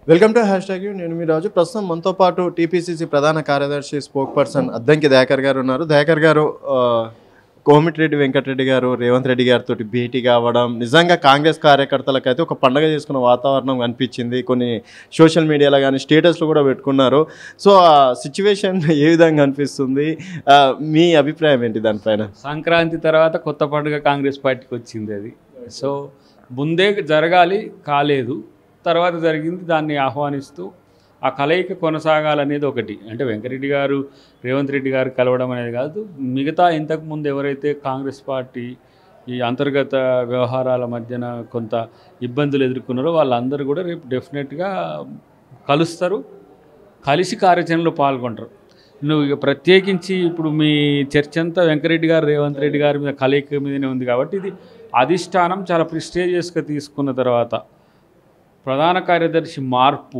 Welcome to hash tag నేను మీ రాజు ప్రస్తుతం మనతో పాటు టీపీసీసీ ప్రధాన కార్యదర్శి స్పోక్ పర్సన్ అద్దంకి దయాకర్ గారు ఉన్నారు దయాకర్ గారు ఆ, కోమిటిరెడ్డి వెంకటరెడ్డి గారు రేవంత్ రెడ్డి గారితో భేటీ కావడం నిజంగా కాంగ్రెస్ కార్యకర్తలకు అయితే ఒక పండగ చేసుకున్న వాతావరణం కనిపించింది కొన్ని సోషల్ మీడియాలో కానీ స్టేటస్లో కూడా పెట్టుకున్నారు సో ఆ సిచ్యువేషన్ ఏ విధంగా అనిపిస్తుంది ఆ, మీ అభిప్రాయం ఏంటి దానిపైన సంక్రాంతి తర్వాత కొత్త పండుగ కాంగ్రెస్ పార్టీకి వచ్చింది అది సో ముందే జరగాలి కాలేదు తర్వాత జరిగింది దాన్ని ఆహ్వానిస్తూ ఆ కలయిక కొనసాగాలనేది ఒకటి అంటే వెంకరెడ్డి గారు రేవంత్ రెడ్డి గారు కలవడం అనేది కాదు మిగతా ఇంతకుముందు ఎవరైతే కాంగ్రెస్ పార్టీ ఈ అంతర్గత వ్యవహారాల మధ్యన కొంత ఇబ్బందులు ఎదుర్కొన్నారో వాళ్ళందరూ కూడా రేపు డెఫినెట్గా కలుస్తారు కలిసి కార్యాచరణలో పాల్గొంటారు నువ్వు ఇక ప్రత్యేకించి ఇప్పుడు మీ చర్చ అంతా వెంకరెడ్డి గారు రేవంత్ రెడ్డి గారి మీద కలయిక మీదనే ఉంది కాబట్టి ఇది అధిష్టానం చాలా ప్రిస్టేజియస్గా తీసుకున్న తర్వాత ప్రధాన కార్యదర్శి మార్పు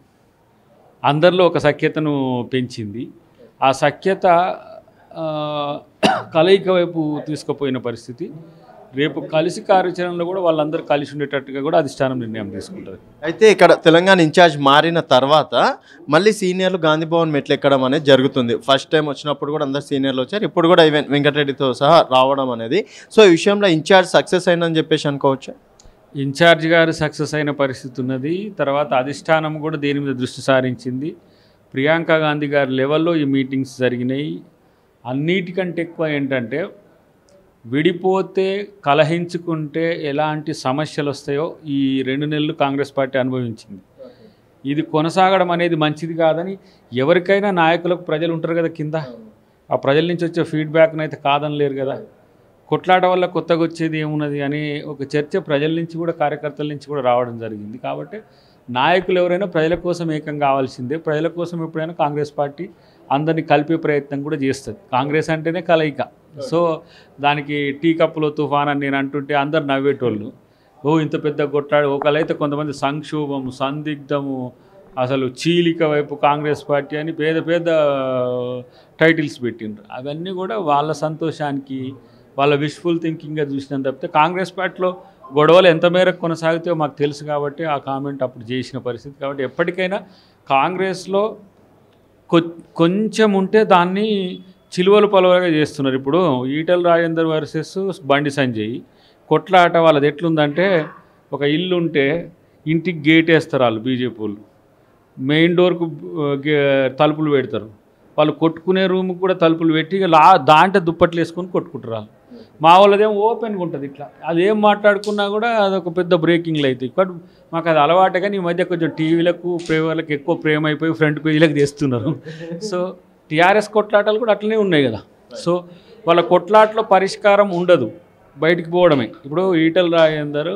అందరిలో ఒక సఖ్యతను పెంచింది ఆ సఖ్యత ఆ, కలయిక వైపు తీసుకుపోయిన పరిస్థితి రేపు కలిసి కార్యాచరణలో కూడా వాళ్ళందరూ కలిసి ఉండేటట్టుగా కూడా అధిష్టానం నిర్ణయం తీసుకుంటుంది అయితే ఇక్కడ తెలంగాణ ఇన్ఛార్జ్ మారిన తర్వాత మళ్ళీ సీనియర్లు గాంధీ భవన్ మెట్లు ఎక్కడం అనేది జరుగుతుంది ఫస్ట్ టైం వచ్చినప్పుడు కూడా అందరు సీనియర్లు వచ్చారు ఇప్పుడు కూడా ఈవెన్ వెంకటరెడ్డితో సహా రావడం అనేది సో ఈ విషయంలో ఇన్ఛార్జ్ సక్సెస్ అయిందని చెప్పేసి అనుకోవచ్చు ఇన్ఛార్జ్ గారు సక్సెస్ అయిన పరిస్థితి ఉన్నది తర్వాత అధిష్టానం కూడా దీని మీద దృష్టి సారించింది ప్రియాంక గాంధీ గారి లెవెల్లో ఈ మీటింగ్స్ జరిగినాయి అన్నిటికంటే ఎక్కువ ఏంటంటే విడిపోతే కలహించుకుంటే ఎలాంటి సమస్యలు వస్తాయో ఈ రెండు నెలలు కాంగ్రెస్ పార్టీ అనుభవించింది ఇది కొనసాగడం అనేది మంచిది కాదని ఎవరికైనా నాయకులకు ప్రజలు ఉంటారు కదా కింద ఆ ప్రజల నుంచి వచ్చే ఫీడ్బ్యాక్ని అయితే కాదనలేరు కదా కొట్లాట వల్ల కొత్తగా వచ్చేది ఏమున్నది అని ఒక చర్చ ప్రజల నుంచి కూడా కార్యకర్తల నుంచి కూడా రావడం జరిగింది కాబట్టి నాయకులు ఎవరైనా ప్రజల కోసం ఏకం కావాల్సిందే ప్రజల కోసం ఎప్పుడైనా కాంగ్రెస్ పార్టీ అందరినీ కలిపే ప్రయత్నం కూడా చేస్తుంది కాంగ్రెస్ అంటేనే కలయిక సో దానికి టీ కప్పులో తుఫాన్ అని నేను అంటుంటే అందరు నవ్వేటోళ్ళు ఓ ఇంత పెద్ద కొట్లాడు ఒకళ్ళైతే కొంతమంది సంక్షోభము సందిగ్ధము అసలు చీలిక వైపు కాంగ్రెస్ పార్టీ అని పేద పేద టైటిల్స్ పెట్టిండ్రు అవన్నీ కూడా వాళ్ళ సంతోషానికి వాళ్ళ విష్ఫుల్ థింకింగ్గా చూసినంత తప్పితే కాంగ్రెస్ పార్టీలో గొడవలు ఎంత మేరకు కొనసాగితే మాకు తెలుసు కాబట్టి ఆ కామెంట్ అప్పుడు చేసిన పరిస్థితి కాబట్టి ఎప్పటికైనా కాంగ్రెస్లో కొ కొంచెం ఉంటే దాన్ని చిలువలు పలువలుగా చేస్తున్నారు ఇప్పుడు ఈటల రాజేందర్ వర్సెస్ బండి సంజయ్ కొట్లాట వాళ్ళది ఎట్లుందంటే ఒక ఇల్లు ఉంటే ఇంటికి గేట్ వేస్తారు వాళ్ళు బీజేపీ వాళ్ళు మెయిన్ డోర్కు ఆ, గే- తలుపులు పెడతారు వాళ్ళు కొట్టుకునే రూమ్కి కూడా తలుపులు పెట్టి ఇక లా దాంట్లో దుప్పట్లు వేసుకొని కొట్టుకుంటారు వాళ్ళు మా వాళ్ళదేమో ఓపెన్గా ఉంటుంది ఇట్లా అది ఏం మాట్లాడుకున్నా కూడా అదొక పెద్ద బ్రేకింగ్లు అవుతాయి బట్ మాకు అది అలవాటే కానీ ఈ మధ్య కొంచెం టీవీలకు ప్రేమలకు ఎక్కువ ప్రేమ అయిపోయి ఫ్రంట్ పేజీలకు తెస్తున్నారు సో టీఆర్ఎస్ కొట్లాటలు కూడా అట్లనే ఉన్నాయి కదా సో వాళ్ళ కొట్లాటలో పరిష్కారం ఉండదు బయటికి పోవడమే ఇప్పుడు ఈటల రాజేందర్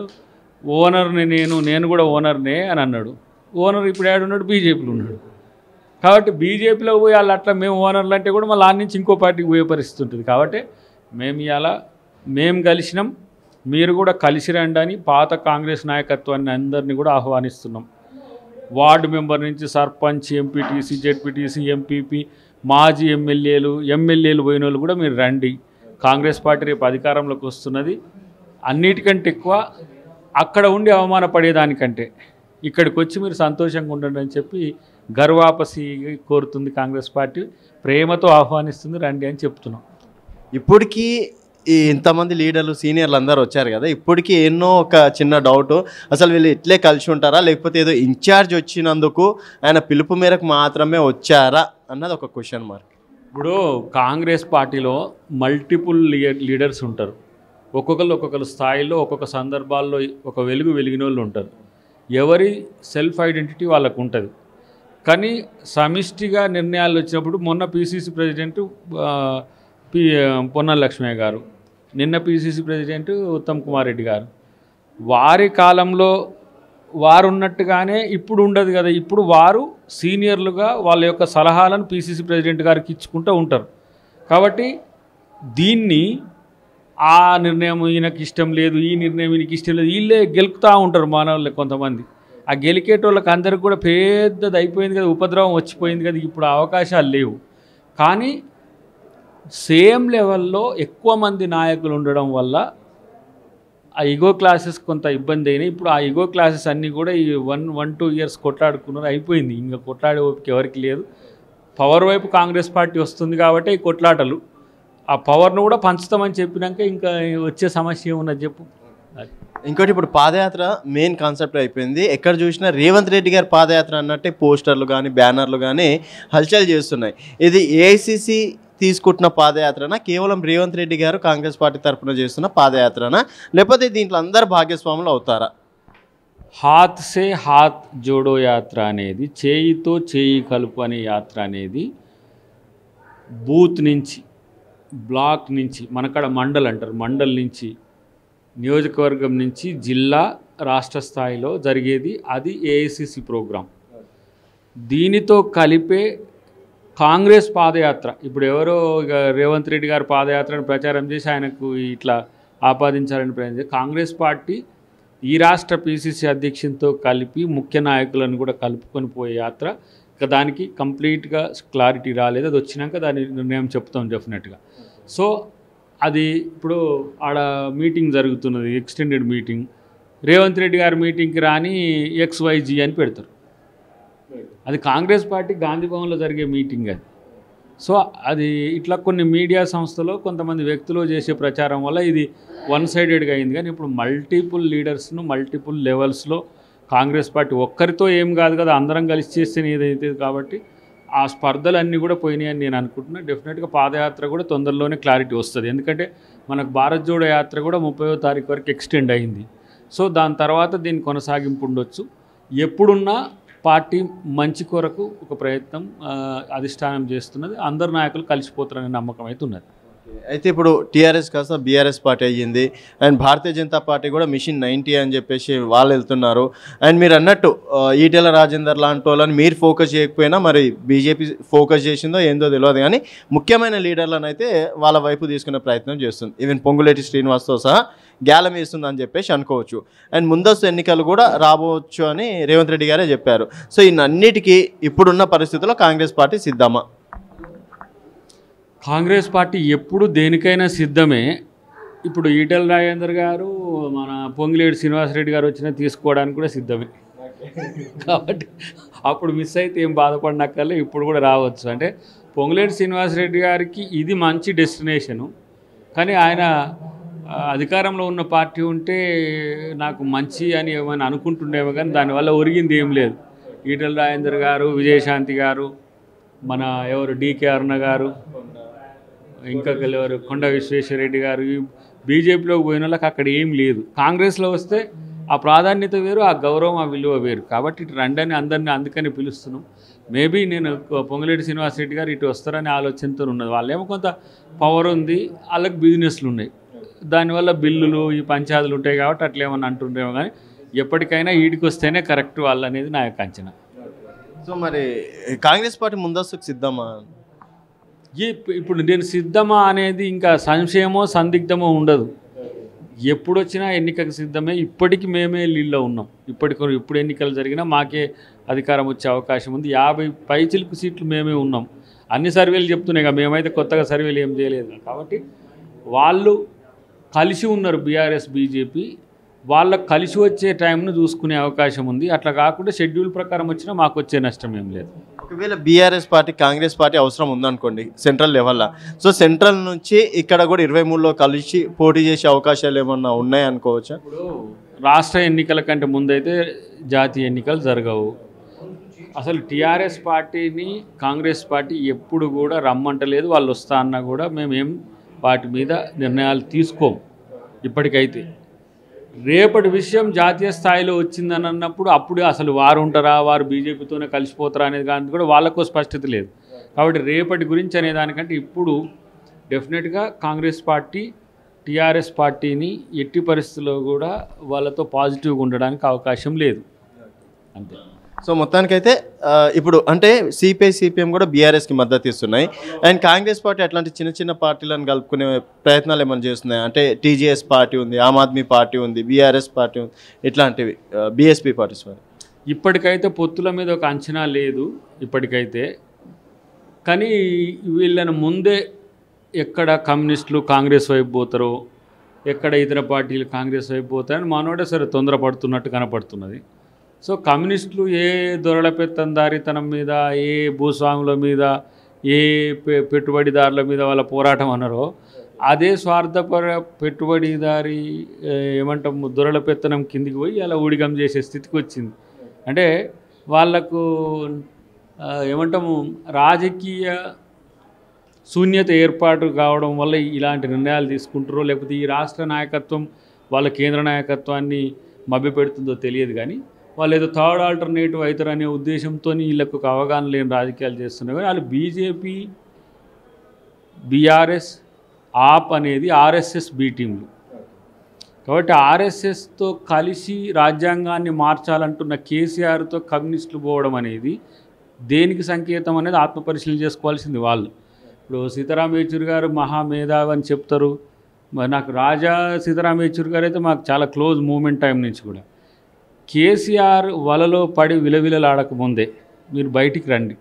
ఓనర్ని నేను నేను కూడా ఓనర్నే అని అన్నాడు ఓనర్ ఇప్పుడు ఏడున్నాడు బీజేపీలో ఉన్నాడు కాబట్టి బీజేపీలో పోయి వాళ్ళు అట్లా మేము ఓనర్లు అంటే కూడా మళ్ళీ ఆ నుంచి ఇంకో పార్టీకి పోయే పరిస్థితి ఉంటుంది కాబట్టి మేము ఇవాళ మేము కలిసినాం మీరు కూడా కలిసి రండి అని పాత కాంగ్రెస్ నాయకత్వాన్ని అందరినీ కూడా ఆహ్వానిస్తున్నాం వార్డు మెంబర్ నుంచి సర్పంచ్ ఎంపీటీసీ జెడ్పీటీసీ ఎంపీపీ మాజీ ఎమ్మెల్యేలు ఎమ్మెల్యేలు పోయిన వాళ్ళు కూడా మీరు రండి కాంగ్రెస్ పార్టీ రేపు అధికారంలోకి వస్తున్నది అన్నిటికంటే ఎక్కువ అక్కడ ఉండి అవమానపడేదానికంటే ఇక్కడికి వచ్చి మీరు సంతోషంగా ఉండండి అని చెప్పి గర్వాపసి కోరుతుంది కాంగ్రెస్ పార్టీ ప్రేమతో ఆహ్వానిస్తుంది రండి అని చెప్తున్నాం ఇప్పటికీ ఈ ఇంతమంది లీడర్లు సీనియర్లు అందరూ వచ్చారు కదా ఇప్పటికీ ఎన్నో ఒక చిన్న డౌట్ అసలు వీళ్ళు ఇట్లే కలిసి ఉంటారా లేకపోతే ఏదో ఇన్ఛార్జ్ వచ్చినందుకు ఆయన పిలుపు మేరకు మాత్రమే వచ్చారా అన్నది ఒక క్వశ్చన్ మార్క్ ఇప్పుడు కాంగ్రెస్ పార్టీలో మల్టిపుల్ లీడర్స్ ఉంటారు ఒక్కొక్కరు ఒక్కొక్కరు స్థాయిలో ఒక్కొక్క సందర్భాల్లో ఒక వెలుగు వెలిగిన వాళ్ళు ఉంటారు ఎవరి సెల్ఫ్ ఐడెంటిటీ వాళ్ళకు ఉంటుంది కానీ సమిష్టిగా నిర్ణయాలు వచ్చినప్పుడు మొన్న పీసీసీ ప్రెసిడెంట్ ఆ, పి పొన్న లక్ష్మయ్య గారు నిన్న పీసీసీ ప్రెసిడెంట్ ఉత్తమ్ కుమార్ రెడ్డి గారు వారి కాలంలో వారు ఉన్నట్టుగానే ఇప్పుడు ఉండదు కదా ఇప్పుడు వారు సీనియర్లుగా వాళ్ళ యొక్క సలహాలను పీసీసీ ప్రెసిడెంట్ గారికి ఇచ్చుకుంటూ ఉంటారు కాబట్టి దీన్ని ఆ నిర్ణయం ఈయనకి ఇష్టం లేదు ఈ నిర్ణయం ఈయనకి ఇష్టం లేదు వీళ్ళే గెలుపుతూ ఉంటారు మానవులు కొంతమంది ఆ గెలికేటోళ్ళకి అందరికి కూడా పెద్దది అయిపోయింది కదా ఉపద్రవం వచ్చిపోయింది కదా ఇప్పుడు ఆ అవకాశాలు లేవు కానీ సేమ్ లెవెల్లో ఎక్కువ మంది నాయకులు ఉండడం వల్ల ఆ ఈగో క్లాసెస్ కొంత ఇబ్బంది అయినాయి ఇప్పుడు ఆ ఈగో క్లాసెస్ అన్నీ కూడా ఈ వన్ వన్ టూ ఇయర్స్ కొట్లాడుకున్నారు అయిపోయింది ఇంకా కొట్లాడే ఓపిక ఎవరికి లేదు పవర్ వైపు కాంగ్రెస్ పార్టీ వస్తుంది కాబట్టి ఈ కొట్లాటలు ఆ పవర్ను కూడా పంచుతామని చెప్పినాక ఇంకా వచ్చే సమస్య ఏమున్నది చెప్పు అది. ఇంకోటి ఇప్పుడు పాదయాత్ర మెయిన్ కాన్సెప్ట్ అయిపోయింది ఎక్కడ చూసినా రేవంత్ రెడ్డి గారి పాదయాత్ర అన్నట్టే పోస్టర్లు కానీ బ్యానర్లు కానీ హల్చల్ చేస్తున్నాయి ఇది ఏఐసిసి తీసుకుంటున్న పాదయాత్రనా కేవలం రేవంత్ రెడ్డి గారు కాంగ్రెస్ పార్టీ తరఫున చేస్తున్న పాదయాత్రనా లేకపోతే దీంట్లో అందరు భాగస్వాములు అవుతారా హాత్ సే హాత్ జోడో యాత్ర అనేది చేయితో చేయి కలుపు అనే యాత్ర అనేది బూత్ నుంచి బ్లాక్ నుంచి మనకాడ మండల్ అంటారు మండల్ నుంచి నియోజకవర్గం నుంచి జిల్లా రాష్ట్ర స్థాయిలో జరిగేది అది ఏఐసిసి ప్రోగ్రాం దీనితో కలిపే కాంగ్రెస్ పాదయాత్ర ఇప్పుడు ఎవరో ఇక రేవంత్ రెడ్డి గారు పాదయాత్రను ప్రచారం చేసి ఆయనకు ఇట్లా ఆపాదించాలని ప్రయత్నం చేసి కాంగ్రెస్ పార్టీ ఈ రాష్ట్ర పిసిసి అధ్యక్షునితో కలిపి ముఖ్య నాయకులను కూడా కలుపుకొని పోయే యాత్ర ఇక దానికి కంప్లీట్గా క్లారిటీ రాలేదు అది వచ్చినాక దాని నిర్ణయం చెప్తాం డెఫినెట్గా సో అది ఇప్పుడు ఆడ మీటింగ్ జరుగుతున్నది ఎక్స్టెండెడ్ మీటింగ్ రేవంత్ రెడ్డి గారి మీటింగ్కి రాని ఎక్స్వైజీ అని పెడతారు అది కాంగ్రెస్ పార్టీ గాంధీ భవన్లో జరిగే మీటింగ్ అది సో అది ఇట్లా కొన్ని మీడియా సంస్థలో కొంతమంది వ్యక్తులు చేసే ప్రచారం వల్ల ఇది వన్ సైడెడ్గా అయింది కానీ ఇప్పుడు మల్టిపుల్ లీడర్స్ను మల్టిపుల్ లెవెల్స్లో కాంగ్రెస్ పార్టీ ఒక్కరితో ఏం కాదు కదా అందరం కలిసి చేస్తేనే ఏదైతే కాబట్టి ఆ స్పర్ధలన్నీ కూడా పోయినాయని నేను అనుకుంటున్నా డెఫినెట్గా పాదయాత్ర కూడా తొందరలోనే క్లారిటీ వస్తుంది ఎందుకంటే మనకు భారత్ జోడో యాత్ర కూడా ముప్పైవ తారీఖు వరకు ఎక్స్టెండ్ అయింది సో దాని తర్వాత దీని కొనసాగింపు ఉండొచ్చు ఎప్పుడున్నా పార్టీ మంచి కొరకు ఒక ప్రయత్నం ఆ, అధిష్టానం చేస్తున్నది అందరు నాయకులు కలిసిపోతారనే నమ్మకం అయితే ఉన్నది అయితే ఇప్పుడు టీఆర్ఎస్ కాస్త బీఆర్ఎస్ పార్టీ అయ్యింది అండ్ భారతీయ జనతా పార్టీ కూడా మిషన్ నైంటీ అని చెప్పేసి వాళ్ళు వెళ్తున్నారు అండ్ మీరు అన్నట్టు ఆ, ఈటెల రాజేందర్ లాంటి వాళ్ళని మీరు ఫోకస్ చేయకపోయినా మరి బీజేపీ ఫోకస్ చేసిందో ఏందో తెలియదు కానీ ముఖ్యమైన లీడర్లను అయితే వాళ్ళ వైపు తీసుకునే ప్రయత్నం చేస్తుంది ఈవెన్ పొంగులేటి శ్రీనివాస్తో సహా గ్యాలం వేస్తుంది అని చెప్పేసి అనుకోవచ్చు అండ్ ముందస్తు ఎన్నికలు కూడా రాబోవచ్చు అని రేవంత్ రెడ్డి గారే చెప్పారు సో ఇన్నన్నిటికీ ఇప్పుడున్న పరిస్థితుల్లో కాంగ్రెస్ పార్టీ సిద్ధమా కాంగ్రెస్ పార్టీ ఎప్పుడు దేనికైనా సిద్ధమే ఇప్పుడు ఈటెల రాజేందర్ గారు మన పొంగిలేడు శ్రీనివాసరెడ్డి గారు వచ్చినా తీసుకోవడానికి కూడా సిద్ధమే కాబట్టి అప్పుడు మిస్ అయితే ఏం బాధపడినక్కర్లే ఇప్పుడు కూడా రావచ్చు అంటే పొంగులేటి శ్రీనివాసరెడ్డి గారికి ఇది మంచి డెస్టినేషను కానీ ఆయన ఆ, అధికారంలో ఉన్న పార్టీ ఉంటే నాకు మంచి అని ఏమైనా అనుకుంటుండేమో కానీ దానివల్ల ఒరిగింది ఏం లేదు ఈటెల రాజేందర్ గారు విజయశాంతి గారు మన ఎవరు డికే అరుణ గారు ఇంకా ఎవరు కొండ విశ్వేశ్వరరెడ్డి గారు ఈ బీజేపీలోకి పోయిన వాళ్ళకి అక్కడ ఏం లేదు కాంగ్రెస్లో వస్తే ఆ ప్రాధాన్యత వేరు ఆ గౌరవం ఆ విలువ వేరు కాబట్టి ఇటు రండని అందరిని అందుకని పిలుస్తున్నాం మేబీ నేను పొంగులేటి శ్రీనివాసరెడ్డి గారు ఇటు వస్తారనే ఆలోచనతో ఉన్నది వాళ్ళేమో కొంత పవర్ ఉంది వాళ్ళకి బిజినెస్లు ఉన్నాయి దానివల్ల బిల్లులు ఈ పంచాయతీలు ఉంటాయి కాబట్టి అట్లా ఏమన్నా అంటుండేమో కానీ ఎప్పటికైనా ఈడికి వస్తేనే కరెక్ట్ వాళ్ళు అనేది నా యొక్క అంచనా సో మరి కాంగ్రెస్ పార్టీ ముందస్తుకు సిద్ధమా ఈ ఇప్పుడు నేను సిద్ధమా అనేది ఇంకా సంశయమో సందిగ్ధమో ఉండదు ఎప్పుడు వచ్చినా ఎన్నికకు సిద్ధమే ఇప్పటికి మేమే లీడ్లో ఉన్నాం ఇప్పటికి ఇప్పుడు ఎన్నికలు జరిగినా మాకే అధికారం వచ్చే అవకాశం ఉంది యాభై పైచిలుకు సీట్లు మేమే ఉన్నాం అన్ని సర్వేలు చెప్తున్నాయి కదా మేమైతే కొత్తగా సర్వేలు ఏం చేయలేదు కదా. కాబట్టి వాళ్ళు కలిసి ఉన్నారు బీఆర్ఎస్ బీజేపీ వాళ్ళకు కలిసి వచ్చే టైంను చూసుకునే అవకాశం ఉంది అట్లా కాకుండా షెడ్యూల్ ప్రకారం వచ్చినా మాకు వచ్చే నష్టం ఏం లేదు ఒకవేళ బీఆర్ఎస్ పార్టీ కాంగ్రెస్ పార్టీ అవసరం ఉందనుకోండి సెంట్రల్ లెవెల్లో సో సెంట్రల్ నుంచి ఇక్కడ కూడా ఇరవై మూడులో కలిసి పోటీ చేసే అవకాశాలు ఏమన్నా ఉన్నాయి అనుకోవచ్చా ఇప్పుడు రాష్ట్ర ఎన్నికల కంటే ముందైతే జాతీయ ఎన్నికలు జరగవు అసలు టీఆర్ఎస్ పార్టీని కాంగ్రెస్ పార్టీ ఎప్పుడు కూడా రమ్మంటలేదు వాళ్ళు వస్తా అన్నా కూడా మేమేం వాటి మీద నిర్ణయాలు తీసుకోము ఇప్పటికైతే రేపటి విషయం జాతీయ స్థాయిలో వచ్చిందని అన్నప్పుడు అప్పుడు అసలు వారు ఉంటారా వారు బీజేపీతోనే కలిసిపోతారా అనేది కానీ కూడా వాళ్ళకు స్పష్టత లేదు కాబట్టి రేపటి గురించి అనే దానికంటే ఇప్పుడు డెఫినెట్గా కాంగ్రెస్ పార్టీ టీఆర్ఎస్ పార్టీని ఎట్టి పరిస్థితుల్లో కూడా వాళ్ళతో పాజిటివ్గా ఉండడానికి అవకాశం లేదు అంతే సో మొత్తానికైతే ఆ, ఇప్పుడు అంటే సిపిఐ సిపిఎం కూడా బీఆర్ఎస్కి మద్దతు ఇస్తున్నాయి అండ్ కాంగ్రెస్ పార్టీ అట్లాంటి చిన్న చిన్న పార్టీలను కలుపుకునే ప్రయత్నాలు ఏమైనా చేస్తున్నాయి అంటే టీజీఎస్ పార్టీ ఉంది ఆమ్ ఆద్మీ పార్టీ ఉంది బీఆర్ఎస్ పార్టీ ఉంది ఇట్లాంటివి బీఎస్పీ పార్టీస్ మరి ఇప్పటికైతే పొత్తుల మీద ఒక అంచనా లేదు ఇప్పటికైతే కానీ వీళ్ళని ముందే ఎక్కడ కమ్యూనిస్టులు కాంగ్రెస్ వైపు పోతారో ఎక్కడ ఇతర పార్టీలు కాంగ్రెస్ అయిపోతాయని మనోడే సరే తొందరపడుతున్నట్టు కనపడుతున్నది సో కమ్యూనిస్టులు ఏ దొరల పెత్తందారితనం మీద ఏ భూస్వాముల మీద ఏ పె- పెట్టుబడిదారుల మీద వాళ్ళ పోరాటం అన్నారో అదే స్వార్థపర పెట్టుబడిదారి ఏ, ఏమంటాం దొరల పెత్తనం కిందికి పోయి అలా ఊడిగం చేసే స్థితికి వచ్చింది అంటే వాళ్ళకు ఆ, ఏమంటాము రాజకీయ శూన్యత ఏర్పాటు కావడం వల్ల ఇలాంటి నిర్ణయాలు తీసుకుంటారో లేకపోతే ఈ రాష్ట్ర నాయకత్వం వాళ్ళ కేంద్ర నాయకత్వాన్ని మభ్యపెడుతుందో తెలియదు కానీ వాళ్ళు ఏదో థర్డ్ ఆల్టర్నేటివ్ అవుతారనే ఉద్దేశంతో వీళ్ళకు ఒక అవగాహన లేని రాజకీయాలు చేస్తున్నారు కానీ వాళ్ళు బీజేపీ బీఆర్ఎస్ ఆప్ అనేది ఆర్ఎస్ఎస్ బి టీంలు కాబట్టి ఆర్ఎస్ఎస్తో కలిసి రాజ్యాంగాన్ని మార్చాలంటున్న కేసీఆర్తో కమ్యూనిస్టులు పోవడం అనేది దేనికి సంకేతం అనేది ఆత్మపరిశీలన చేసుకోవాల్సింది వాళ్ళు ఇప్పుడు సీతారాం యేచూరి గారు మహామేధావి అని చెప్తారు మరి నాకు రాజా సీతారాం యేచూరి గారు అయితే మాకు చాలా క్లోజ్ మూమెంట్ టైం నుంచి కూడా కేసీఆర్ వలలో పడి విలవిలలాడక ముందే మీరు బయటికి రండి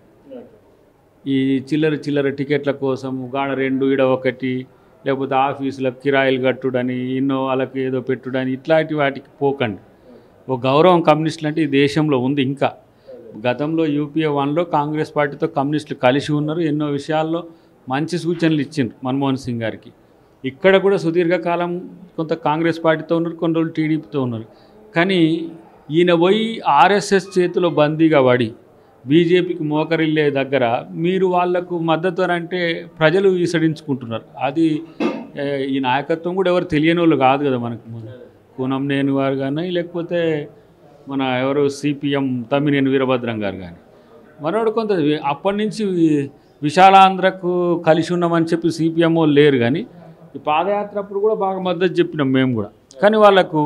ఈ చిల్లర చిల్లర టికెట్ల కోసం గాడ రెండు ఈడ ఒకటి లేకపోతే ఆఫీసులకు కిరాయిలు కట్టుడని ఇన్నోవాలకు ఏదో పెట్టుడని ఇట్లాంటి వాటికి పోకండి ఒక గౌరవం కమ్యూనిస్టులు అంటే ఈ దేశంలో ఉంది ఇంకా గతంలో యూపీఏ వన్లో కాంగ్రెస్ పార్టీతో కమ్యూనిస్టులు కలిసి ఉన్నారు ఎన్నో విషయాల్లో మంచి సూచనలు ఇచ్చిండ్రు మన్మోహన్ సింగ్ గారికి ఇక్కడ కూడా సుదీర్ఘకాలం కొంత కాంగ్రెస్ పార్టీతో ఉన్నారు కొన్ని రోజులు టీడీపీతో ఉన్నారు కానీ ఈయన పోయి ఆర్ఎస్ఎస్ చేతిలో బందీగా పడి బీజేపీకి మోకరిల్లే దగ్గర మీరు వాళ్లకు మద్దతు అని అంటే ప్రజలు ఈసడించుకుంటున్నారు అది ఏ, ఈ నాయకత్వం కూడా ఎవరు తెలియని వాళ్ళు కాదు కదా మనకు కూనం నేను గారు కానీ లేకపోతే మన ఎవరు సిపిఎం తమ్మినేని వీరభద్రం గారు కానీ మనోడు కొంత వి- అప్పటి నుంచి వి- విశాలాంధ్రకు కలిసి ఉన్నామని చెప్పి సిపిఎం వాళ్ళు లేరు కానీ ఈ పాదయాత్ర అప్పుడు కూడా బాగా మద్దతు చెప్పినాం మేము కూడా కానీ వాళ్ళకు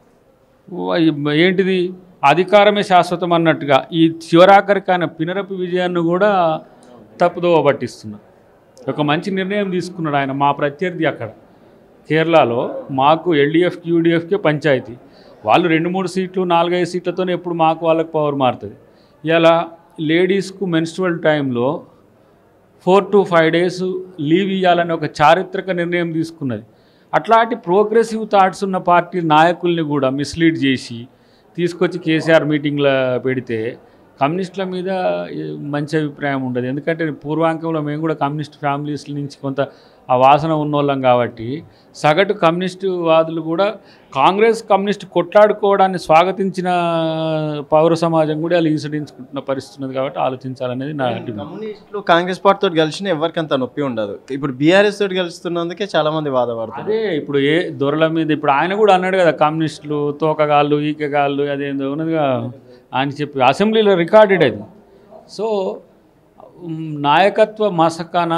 వా- ఏంటిది అధికారమే శాశ్వతం అన్నట్టుగా ఈ చివరాఖరికైన పినరపి విజయాన్ని కూడా తప్పుదోవ పట్టిస్తున్నారు ఒక మంచి నిర్ణయం తీసుకున్నాడు ఆయన మా ప్రత్యర్థి అక్కడ కేరళలో మాకు ఎల్డీఎఫ్కి యూడీఎఫ్కి పంచాయతీ వాళ్ళు రెండు మూడు సీట్లు నాలుగైదు సీట్లతోనే ఎప్పుడు మాకు వాళ్ళకి పవర్ మారుతుంది ఇలా లేడీస్కు మెన్స్ట్రువల్ టైంలో four to five days leave ఇవ్వాలని ఒక చారిత్రక నిర్ణయం తీసుకున్నది అట్లాంటి ప్రోగ్రెసివ్ థాట్స్ ఉన్న పార్టీ నాయకుల్ని కూడా మిస్లీడ్ చేసి తీసుకొచ్చి కేసీఆర్ మీటింగ్లో పెడితే కమ్యూనిస్టుల మీద ఏ, మంచి అభిప్రాయం ఉండదు ఎందుకంటే పూర్వాంకంలో మేము కూడా కమ్యూనిస్ట్ ఫ్యామిలీస్ నుంచి కొంత ఆ వాసన ఉన్నోళ్ళం కాబట్టి సగటు కమ్యూనిస్టు వాదులు కూడా కాంగ్రెస్ కమ్యూనిస్ట్ కొట్లాడుకోవడాన్ని స్వాగతించిన పౌర సమాజం కూడా వాళ్ళు ఈసడించుకుంటున్న పరిస్థితి ఉన్నది కాబట్టి ఆలోచించాలనేది నా డిమాండ్ కమ్యూనిస్టులు కాంగ్రెస్ పార్టీ తోటి కలిసిన ఎవరికి అంత నొప్పి ఉండదు ఇప్పుడు బీఆర్ఎస్ తోటి కలుస్తున్నందుకే చాలా మంది బాధపడుతున్నారు అదే ఇప్పుడు ఏ దొరల మీద ఇప్పుడు ఆయన కూడా అన్నాడు కదా కమ్యూనిస్టులు తోకగాళ్ళు ఈకగాళ్ళు అదేందో ఉన్నదిగా అని చెప్పి అసెంబ్లీలో రికార్డెడ్ అది సో ఉమ్, నాయకత్వ మసకన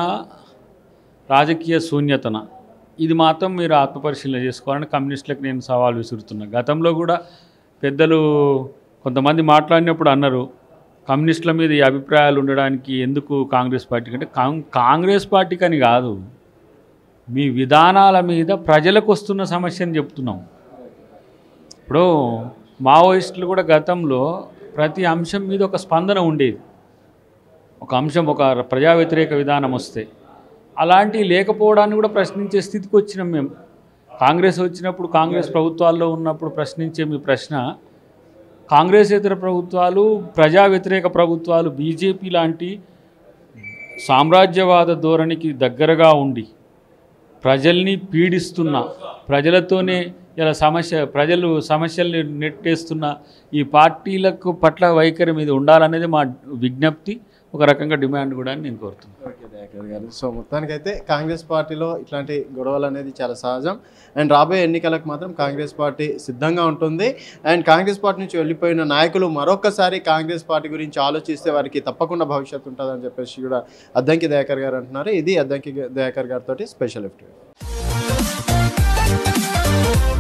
రాజకీయ శూన్యతన ఇది మాత్రం మీరు ఆత్మపరిశీలన చేసుకోవాలని కమ్యూనిస్టులకు నేను సవాల్ విసురుతున్నా గతంలో కూడా పెద్దలు కొంతమంది మాట్లాడినప్పుడు అన్నారు కమ్యూనిస్టుల మీద ఈ అభిప్రాయాలు ఉండడానికి ఎందుకు కాంగ్రెస్ పార్టీకి అంటే కాంగ్- కాంగ్రెస్ పార్టీకి అని కాదు మీ విధానాల మీద ప్రజలకు వస్తున్న సమస్యని చెప్తున్నాం ఇప్పుడు మావోయిస్టులు కూడా గతంలో ప్రతి అంశం మీద ఒక స్పందన ఉండేది ఒక అంశం ఒక ప్రజా వ్యతిరేక విధానం వస్తే అలాంటివి లేకపోవడాన్ని కూడా ప్రశ్నించే స్థితికి వచ్చినాం మేము కాంగ్రెస్ వచ్చినప్పుడు కాంగ్రెస్ ప్రభుత్వాల్లో ఉన్నప్పుడు ప్రశ్నించే మీ ప్రశ్న కాంగ్రెసేతర ప్రభుత్వాలు ప్రజా వ్యతిరేక ప్రభుత్వాలు బీజేపీ లాంటి సామ్రాజ్యవాద ధోరణికి దగ్గరగా ఉండి ప్రజల్ని పీడిస్తున్న ప్రజలతోనే ఇలా సమస్య ప్రజలు సమస్యల్ని నెట్టేస్తున్న ఈ పార్టీలకు పట్ల వైఖరి మీద ఉండాలనేది మా విజ్ఞప్తి ఒక రకంగా డిమాండ్ కూడా అని నేను కోరుతున్నాను ఓకే దయాకర్ గారు సో మొత్తానికైతే కాంగ్రెస్ పార్టీలో ఇట్లాంటి గొడవలు అనేది చాలా సహజం అండ్ రాబోయే ఎన్నికలకు మాత్రం కాంగ్రెస్ పార్టీ సిద్ధంగా ఉంటుంది అండ్ కాంగ్రెస్ పార్టీ నుంచి వెళ్ళిపోయిన నాయకులు మరొకసారి కాంగ్రెస్ పార్టీ గురించి ఆలోచిస్తే వారికి తప్పకుండా భవిష్యత్తు ఉంటుందని చెప్పేసి కూడా అద్దంకి దయాకర్ గారు అంటున్నారు ఇది అద్దంకి దయాకర్ గారితో స్పెషల్ ఎఫ్ట్